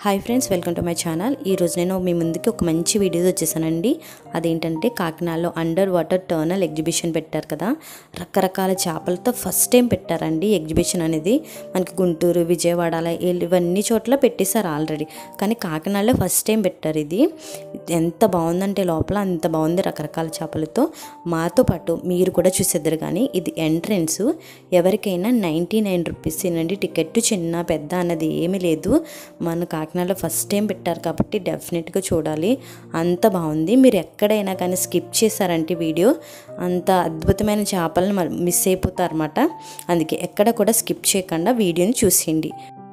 hi friends welcome to my channel ఈరోజు నేను మీ ముందుకి ఒక మంచి వీడియో వచ్చేసానండి అదేంటంటే కాకినాడలో అండర్ వాటర్ టర్నల్ ఎగ్జిబిషన్ పెట్టారు కదా రకరకాల చేపలతో ఫస్ట్ టైం పెట్టారండి ఎగ్జిబిషన్ అనేది మనకి గుంటూరు విజయవాడ అలా ఇవన్నీ చోట్ల పెట్టేశారు ఆల్రెడీ కానీ కాకినాడలో ఫస్ట్ టైం పెట్టారు ఇది ఎంత బాగుందంటే లోపల అంత బాగుంది రకరకాల చేపలతో మాతో పాటు మీరు కూడా చూసేద్దరు కానీ ఇది ఎంట్రన్స్ ఎవరికైనా నైంటీ నైన్ రూపీస్ ఏనండి టికెట్ చిన్న పెద్ద అన్నది ఏమీ లేదు మన కాకినాడలో ఫస్ట్ టైం పెట్టారు కాబట్టి డెఫినెట్గా చూడాలి అంత బాగుంది మీరు ఎక్కడైనా కానీ స్కిప్ చేశారంటే వీడియో అంత అద్భుతమైన చేపలను మిస్ అయిపోతారన్నమాట అందుకే ఎక్కడ కూడా స్కిప్ చేయకుండా వీడియోని చూసేయండి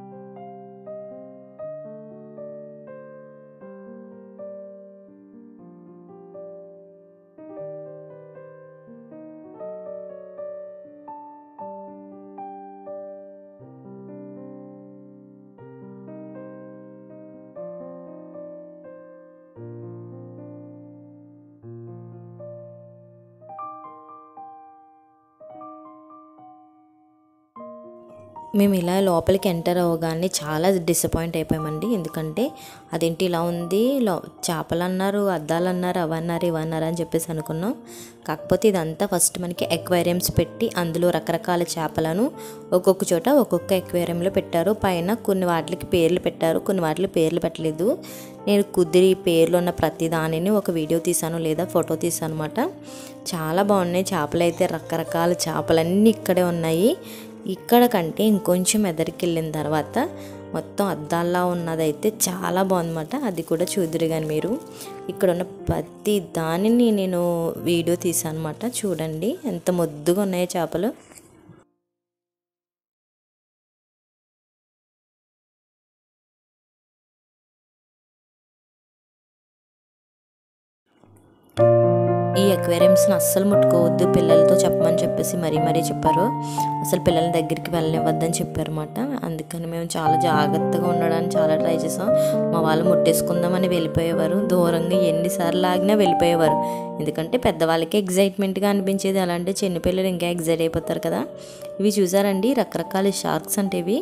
మేము ఇలా లోపలికి ఎంటర్ అవ్వగానే చాలా డిసప్పాయింట్ అయిపోయామండి ఎందుకంటే అదేంటి ఇలా ఉంది లో చేపలు అన్నారు అద్దాలు అన్నారు అవన్నారు ఇవన్నారు అని చెప్పేసి అనుకున్నాం కాకపోతే ఇదంతా ఫస్ట్ మనకి ఎక్వేరియంస్ పెట్టి అందులో రకరకాల చేపలను ఒక్కొక్క చోట ఒక్కొక్క ఎక్వేరియంలో పెట్టారు పైన కొన్ని వాటికి పేర్లు పెట్టారు కొన్ని వాటికి పేర్లు పెట్టలేదు నేను కుదిరి పేర్లు ఉన్న ప్రతి దానిని ఒక వీడియో తీసాను లేదా ఫోటో తీసాను అనమాట చాలా బాగున్నాయి చేపలు అయితే రకరకాల చేపలన్నీ ఇక్కడే ఉన్నాయి ఇక్కడ కంటే ఇంకొంచెం ఎదరికి వెళ్ళిన తర్వాత మొత్తం అద్దాల్లా ఉన్నదైతే చాలా బాగుందన్నమాట అది కూడా చూదురు కానీ మీరు ఇక్కడ ఉన్న ప్రతి దానిని నేను వీడియో తీసాను అనమాట చూడండి ఎంత ముద్దుగా ఉన్నాయో చేపలు ఈ అక్వేరియంస్ని అస్సలు ముట్టుకోవద్దు పిల్లలతో చెప్పమని చెప్పేసి మరీ మరీ చెప్పారు అసలు పిల్లల దగ్గరికి వెళ్ళనివ్వద్దని చెప్పారన్నమాట అందుకని మేము చాలా జాగ్రత్తగా ఉండడానికి చాలా ట్రై చేసాం మా వాళ్ళు ముట్టేసుకుందామని వెళ్ళిపోయేవారు దూరంగా ఎన్నిసార్లు ఆగినా వెళ్ళిపోయేవారు ఎందుకంటే పెద్దవాళ్ళకి ఎగ్జైట్మెంట్గా అనిపించేది అలాంటి చిన్నపిల్లలు ఇంకా ఎగ్జైట్ అయిపోతారు కదా ఇవి చూసారండి రకరకాల షార్క్స్ అంటే ఇవి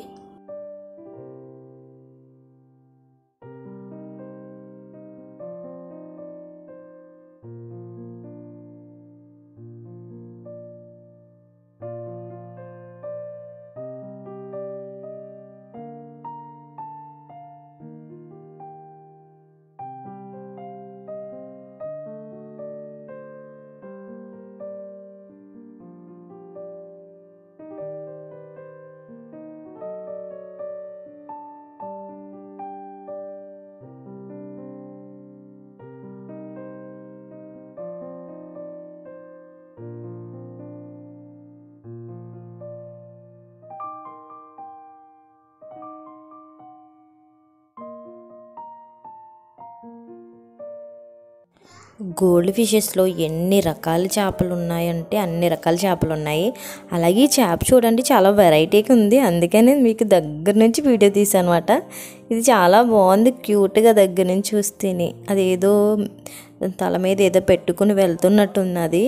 గోల్డ్ ఫిషెస్లో ఎన్ని రకాల చేపలు ఉన్నాయంటే అన్ని రకాల చేపలు ఉన్నాయి అలాగే ఈ చేప చూడండి చాలా వెరైటీగా ఉంది అందుకని మీకు దగ్గర నుంచి వీడియో తీసాను అనమాట ఇది చాలా బాగుంది క్యూట్గా దగ్గర నుంచి చూస్తేనే అది ఏదో తల మీద ఏదో పెట్టుకుని వెళ్తున్నట్టుంది అది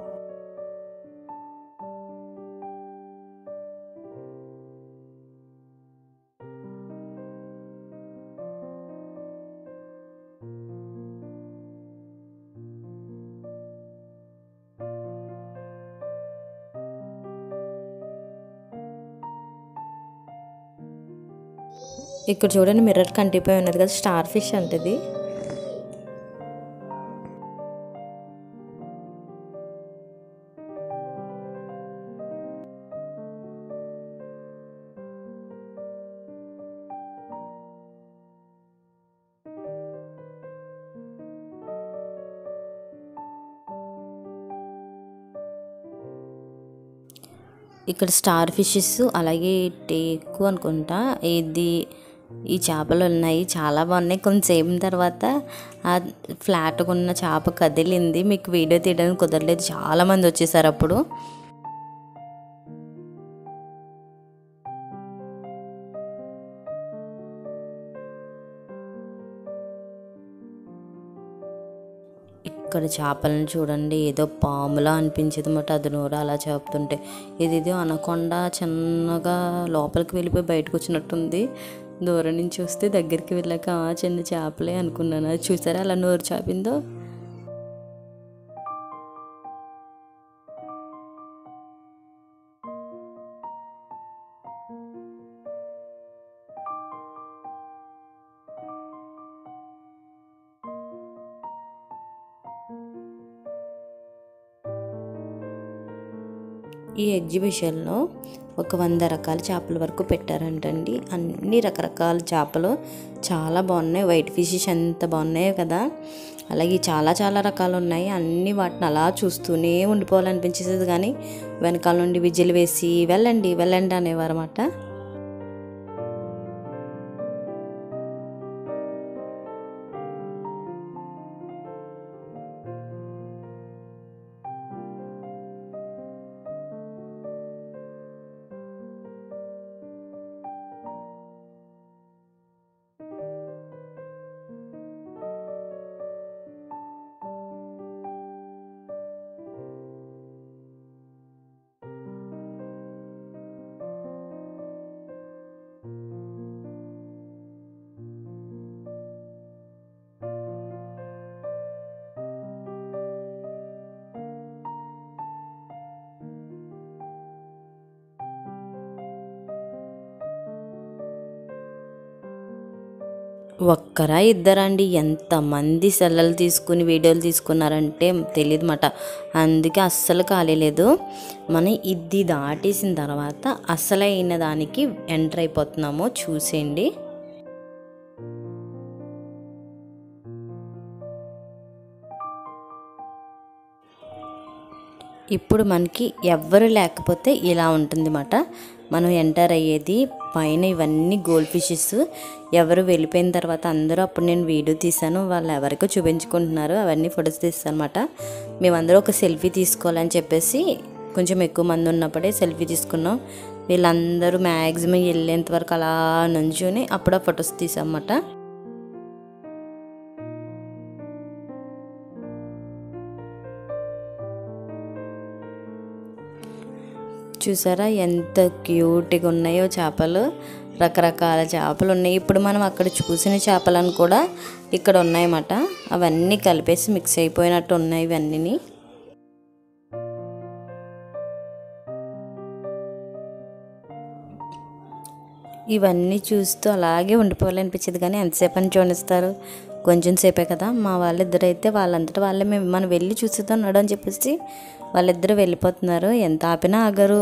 ఇక్కడ చూడండి మిర్రర్ కంటిపోయి ఉన్నది కదా స్టార్ ఫిష్ అంటది ఇక్కడ స్టార్ ఫిషెస్ అలాగే టేకు అనుకుంటా ఇది ఈ చేపలు ఉన్నాయి చాలా బాగున్నాయి కొంతసేపు తర్వాత ఆ ఫ్లాట్గా ఉన్న చేప కదిలింది మీకు వీడియో తీయడానికి కుదరలేదు చాలామంది వచ్చేసారు అప్పుడు ఇక్కడ చేపలను చూడండి ఏదో పాములా అనిపించేది అన్నమాట అది నోరు అలా చెప్తుంటే ఇది ఇది అనకుండా చిన్నగా లోపలికి వెళ్ళిపోయి బయటకు వచ్చినట్టుంది దూరం నుంచి చూస్తే దగ్గరికి వెళ్ళాక "ఆ, చిన్న చేపలే అనుకున్నాను అది చూసారా అలా నోరు చాపిందో ఈ ఎగ్జిబిషన్లో ఒక వంద రకాల చేపల వరకు పెట్టారంటండి అన్ని రకరకాల చేపలు చాలా బాగున్నాయి వైట్ ఫిషెస్ ఎంత బాగున్నాయో కదా అలాగే చాలా చాలా రకాలు ఉన్నాయి అన్ని వాటిని అలా చూస్తూనే ఉండిపోవాలనిపించేది కానీ వెనకాల నుండి విజిల్ వేసి వెళ్ళండి వెళ్ళండి అనేవారు అన్నమాట ఒక్కరా ఇద్దరండి ఎంతమంది సెల్లలు తీసుకుని వీడియోలు తీసుకున్నారంటే తెలియదు మాట అందుకే అస్సలు ఖాళీ లేదు మనం ఇది దాటేసిన తర్వాత అసలైన దానికి ఎంటర్ అయిపోతున్నామో చూసేయండి ఇప్పుడు మనకి ఎవ్వరు లేకపోతే ఇలా ఉంటుంది మాట మనం ఎంటర్ అయ్యేది పైన ఇవన్నీ గోల్డ్ ఫిషెస్ ఎవరు వెళ్ళిపోయిన తర్వాత అందరూ అప్పుడు నేను వీడియో తీశాను వాళ్ళు ఎవరికో చూపించుకుంటున్నారు అవన్నీ ఫొటోస్ తీస్తాను అనమాట మేమందరూ ఒక సెల్ఫీ తీసుకోవాలని చెప్పేసి కొంచెం ఎక్కువ మంది ఉన్నప్పుడే సెల్ఫీ తీసుకున్నాం వీళ్ళందరూ మ్యాక్సిమం వెళ్ళేంత వరకు అలా నుంచుని అప్పుడు ఆ ఫొటోస్ తీసామన్నమాట చూసారా ఎంత క్యూట్గా ఉన్నాయో చేపలు రకరకాల చేపలు ఉన్నాయి ఇప్పుడు మనం అక్కడ చూసిన చేపలను కూడా ఇక్కడ ఉన్నాయన్నమాట అవన్నీ కలిపేసి మిక్స్ అయిపోయినట్టు ఉన్నాయి ఇవన్నీ ఇవన్నీ చూస్తూ అలాగే ఉండిపోవాలనిపించేది కానీ ఎంతసేపు అని చూడిస్తారు కొంచెం సేపే కదా మా వాళ్ళిద్దరు అయితే వాళ్ళంతటా వాళ్ళే మేము మనం వెళ్ళి చూసేద్దాం నడు అని చెప్పేసి వాళ్ళిద్దరూ వెళ్ళిపోతున్నారు ఎంత ఆపినా ఆగరు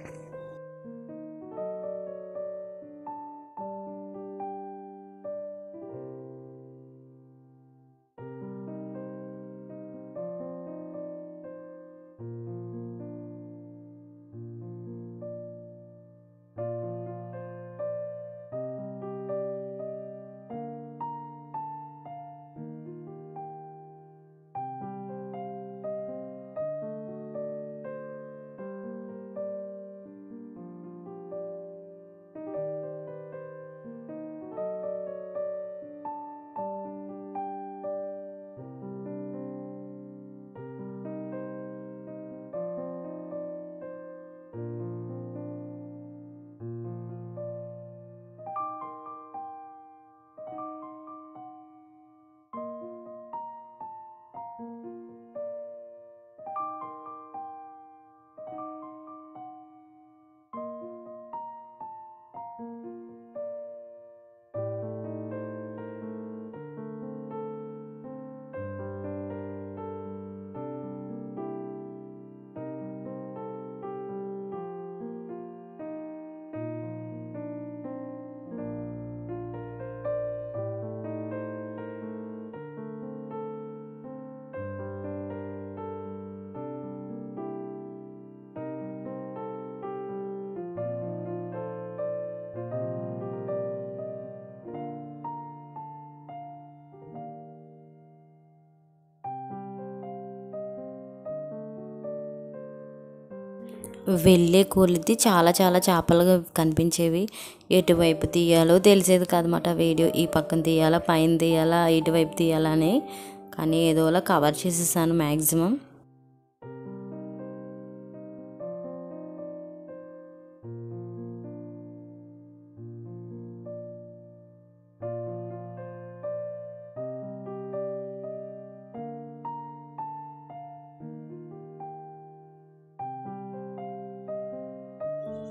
వెళ్ళే కొలిది చాలా చాలా చేపలు కనిపించేవి ఎటువైపు తీయాలో తెలిసేది కాదన్నమాట వీడియో ఈ పక్కన తీయాలా పైన తీయాలా ఇటువైపు తీయాలా అని కానీ ఏదోలా కవర్ చేసేసాను మ్యాక్సిమం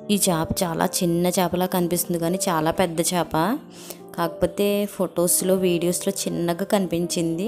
ఈ చేప చాలా చిన్న చేపలా కనిపిస్తుంది కానీ చాలా పెద్ద చేప కాకపోతే ఫొటోస్లో వీడియోస్లో చిన్నగా కనిపించింది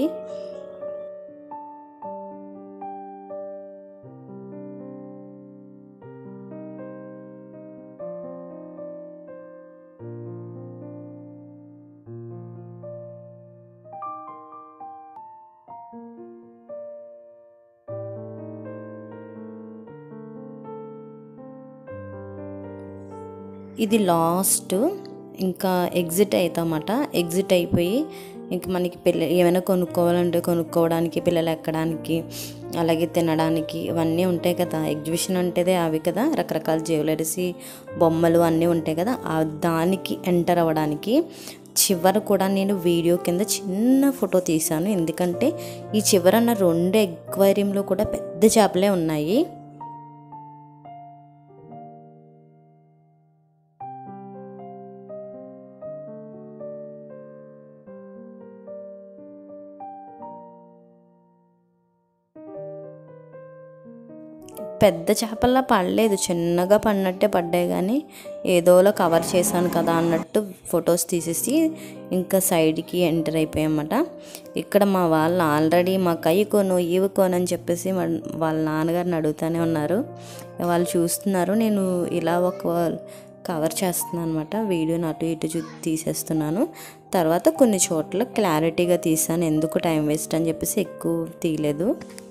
ఇది లాస్ట్ ఇంకా ఎగ్జిట్ అవుతామట ఎగ్జిట్ అయిపోయి ఇంక మనకి పిల్ల ఏమైనా కొనుక్కోవాలంటే కొనుక్కోవడానికి పిల్లలు ఎక్కడానికి అలాగే తినడానికి ఇవన్నీ ఉంటాయి కదా ఎగ్జిబిషన్ అంటేదే అవి కదా రకరకాల జ్యువెలరీస్ బొమ్మలు అన్నీ ఉంటాయి కదా ఆ దానికి ఎంటర్ అవ్వడానికి చివర కూడా నేను వీడియో కింద చిన్న ఫోటో తీశాను ఎందుకంటే ఈ చివరన్న రెండు ఎక్వేరియంలో కూడా పెద్ద చేపలే ఉన్నాయి పెద్ద చేపల్లా పడలేదు చిన్నగా పడినట్టే పడ్డాయి కానీ ఏదోలా కవర్ చేశాను కదా అన్నట్టు ఫొటోస్ తీసేసి ఇంకా సైడ్కి ఎంటర్ అయిపోయామన్నమాట ఇక్కడ మా వాళ్ళు ఆల్రెడీ మాకు అయ్యి కొను ఇవి కొను అని చెప్పేసి మా- వాళ్ళ నాన్నగారిని అడుగుతూనే ఉన్నారు వాళ్ళు చూస్తున్నారు నేను ఇలా ఒక కవర్ చేస్తున్నాను అనమాట వీడియోని అటు ఇటు చూ తీసేస్తున్నాను తర్వాత కొన్ని చోట్ల క్లారిటీగా తీసాను ఎందుకు టైం వేస్ట్ అని చెప్పేసి ఎక్కువ తీయలేదు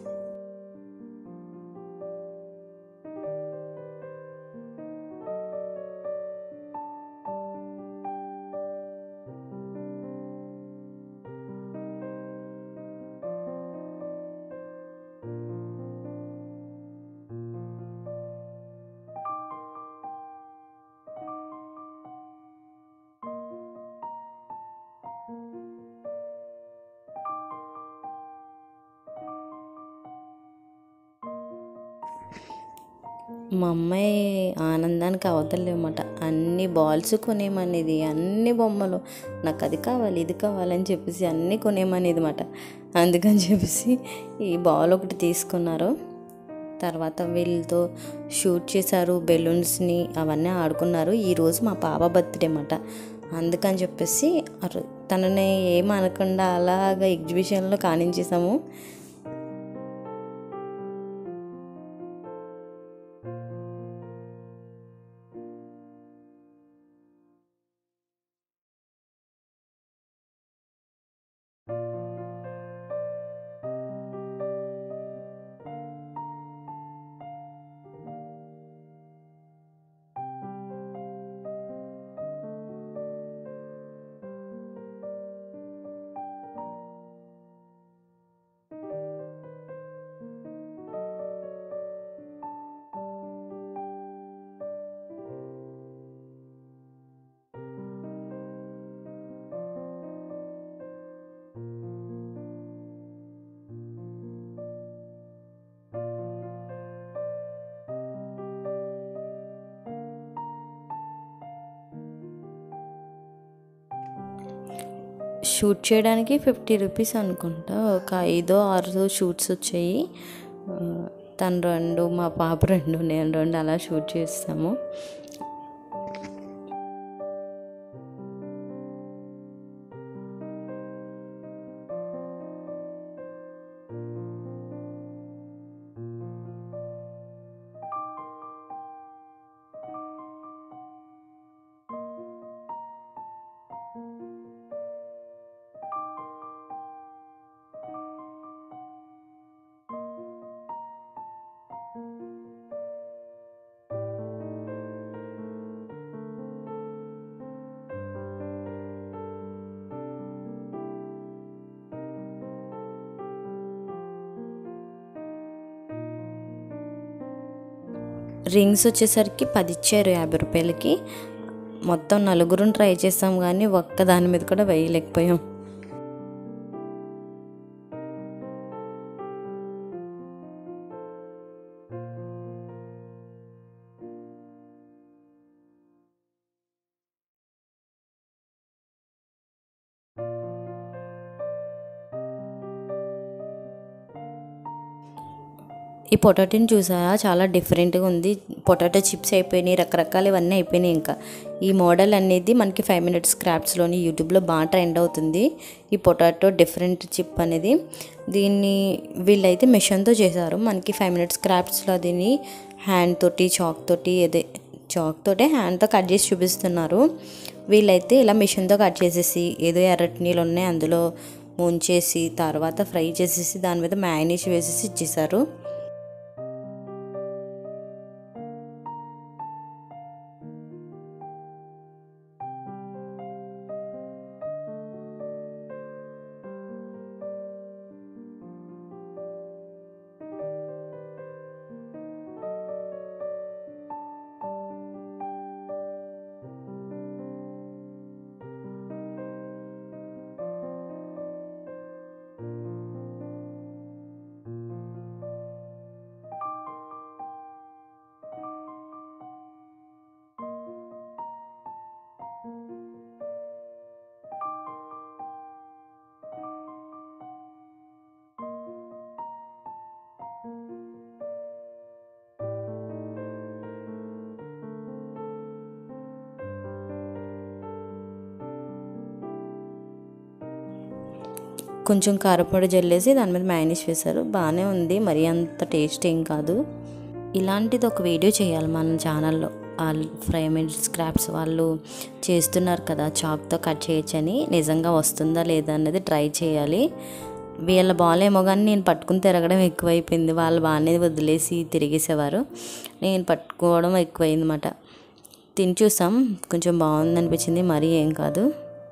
మా అమ్మాయి ఆనందానికి అవతలేమాట అన్ని బాల్స్ కొనేమనేది అన్ని బొమ్మలు నాకు అది కావాలి ఇది కావాలని చెప్పేసి అన్నీ కొనేమనేది మాట అందుకని చెప్పేసి ఈ బాల్ ఒకటి తీసుకున్నారు తర్వాత వీళ్ళతో షూట్ చేశారు బెలూన్స్ని అవన్నీ ఆడుకున్నారు ఈరోజు మా పాప బర్త్డే అన్నమాట అందుకని చెప్పేసి అరు- తనని ఏం అనకుండా అలాగా ఎగ్జిబిషన్లో కానించేసాము షూట్ చేయడానికి ఫిఫ్టీ రూపీస్ అనుకుంటా ఒక ఐదో ఆరు షూట్స్ వచ్చాయి ఆ, తను రెండు మా పాప రెండు నేను రెండు అలా షూట్ చేస్తాము రింగ్స్ వచ్చేసరికి పది ఇచ్చారు యాభై రూపాయలకి మొత్తం నలుగురు ట్రై చేసాం కానీ ఒక్క దాని మీద కూడా వేయలేకపోయాం ఈ పొటాటోని చూసారా చాలా డిఫరెంట్గా ఉంది పొటాటో చిప్స్ అయిపోయినాయి రకరకాలు ఇవన్నీ అయిపోయినాయి ఇంకా ఈ మోడల్ అనేది మనకి ఫైవ్ మినిట్స్ క్రాఫ్ట్స్లోని యూట్యూబ్లో బాగా ట్రెండ్ అవుతుంది ఈ పొటాటో డిఫరెంట్ చిప్ అనేది దీన్ని వీళ్ళైతే మిషన్తో చేశారు మనకి ఫైవ్ మినిట్స్ క్రాఫ్ట్స్లో దీన్ని హ్యాండ్ తోటి చాక్ తోటి అదే చాక్ తోటే హ్యాండ్తో కట్ చేసి చూపిస్తున్నారు వీళ్ళైతే ఇలా మిషన్తో కట్ చేసేసి ఏదో ఎర్రటి నీళ్ళు ఉన్నాయి అందులో ముంచేసి తర్వాత ఫ్రై చేసేసి దాని మీద మ్యాగ్నీస్ వేసేసి ఇచ్చేసారు కొంచెం కారపొడి జల్లేసి దాని మీద మ్యానేజ్ వేశారు బాగానే ఉంది మరీ అంత టేస్ట్ ఏం కాదు ఇలాంటిది ఒక వీడియో చేయాలి మన ఛానల్లో వాళ్ళు ఫ్రై మినిట్స్ స్క్రాప్స్ వాళ్ళు చేస్తున్నారు కదా చాక్తో కట్ చేయొచ్చని నిజంగా వస్తుందా లేదా అన్నది ట్రై చేయాలి వీళ్ళ బాలేమో కానీ నేను పట్టుకుని తిరగడం ఎక్కువైపోయింది వాళ్ళు బాగానే వదిలేసి తిరిగేసేవారు నేను పట్టుకోవడం ఎక్కువైందన్నమాట తిని చూసాం కొంచెం బాగుంది అనిపించింది మరీ ఏం కాదు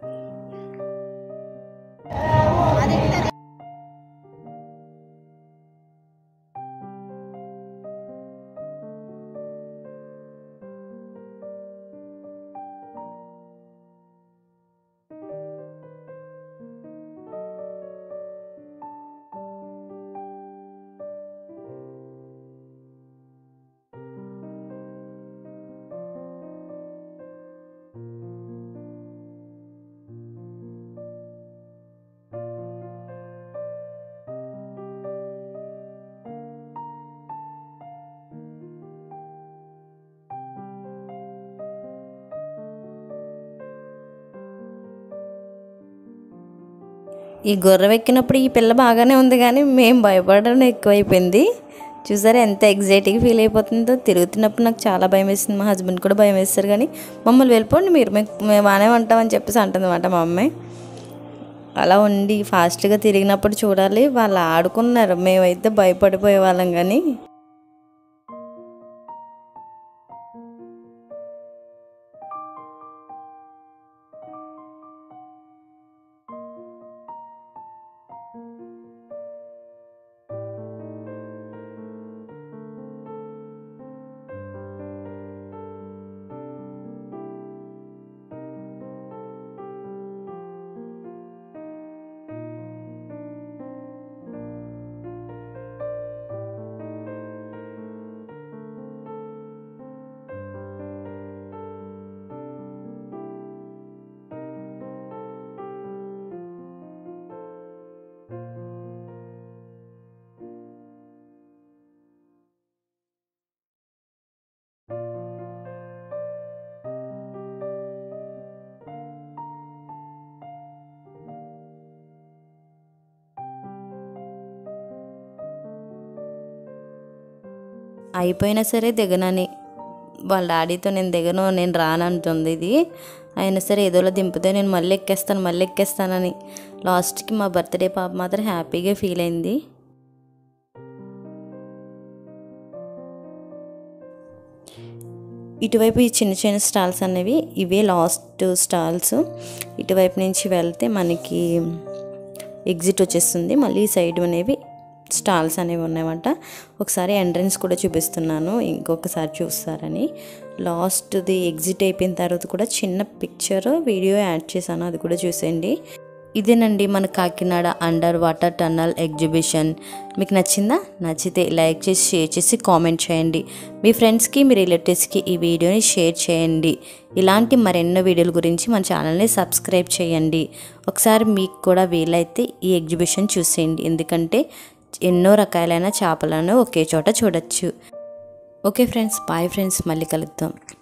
ఈ గుర్రం ఎక్కినప్పుడు ఈ పిల్ల బాగానే ఉంది కానీ మేము భయపడడం ఎక్కువైపోయింది చూసారా ఎంత ఎగ్జైట్గా ఫీల్ అయిపోతుందో తిరుగుతున్నప్పుడు నాకు చాలా భయం వేసింది మా హస్బెండ్ కూడా భయం వేస్తారు కానీ మమ్మల్ని వెళ్ళిపోండి మీరు మేము మేము బాగానే ఉంటామని చెప్పేసి అంటుంది అనమాట మా అమ్మాయి అలా ఉండి ఫాస్ట్గా తిరిగినప్పుడు చూడాలి వాళ్ళు ఆడుకున్నారు మేమైతే భయపడిపోయే వాళ్ళం కానీ అయిపోయినా సరే దిగనని వాళ్ళ డాడీతో నేను దిగను నేను రానంటుంది ఇది అయినా సరే ఏదోలా దింపితే నేను మళ్ళీ ఎక్కేస్తాను మళ్ళీ ఎక్కేస్తానని లాస్ట్కి మా బర్త్డే పాప మాత్రం హ్యాపీగా ఫీల్ అయింది ఇటువైపు ఈ చిన్న చిన్న స్టాల్స్ అనేవి ఇవే లాస్ట్ స్టాల్స్ ఇటువైపు నుంచి వెళ్తే మనకి ఎగ్జిట్ వచ్చేస్తుంది మళ్ళీ ఈ సైడ్ అనేవి స్టాల్స్ అనేవి ఉన్నాయన్నమాట ఒకసారి ఎంట్రన్స్ కూడా చూపిస్తున్నాను ఇంకొకసారి చూస్తారని లాస్ట్ది ఎగ్జిట్ అయిపోయిన తర్వాత కూడా చిన్న పిక్చర్ వీడియో యాడ్ చేశాను అది కూడా చూసేయండి ఇదేనండి మన Kakinada under water tunnel exhibition మీకు నచ్చిందా నచ్చితే లైక్ చేసి షేర్ చేసి కామెంట్ చేయండి మీ ఫ్రెండ్స్కి మీ రిలేటివ్స్కి ఈ వీడియోని షేర్ చేయండి ఇలాంటి మరెన్నో వీడియోల గురించి మన ఛానల్ని సబ్స్క్రైబ్ చేయండి ఒకసారి మీకు కూడా వీలైతే ఈ ఎగ్జిబిషన్ చూసేయండి ఎందుకంటే ఎన్నో రకాలైన చేపలను ఒకే చోట చూడొచ్చు ఓకే ఫ్రెండ్స్ బాయ్ ఫ్రెండ్స్ మళ్ళీ కలుద్దాం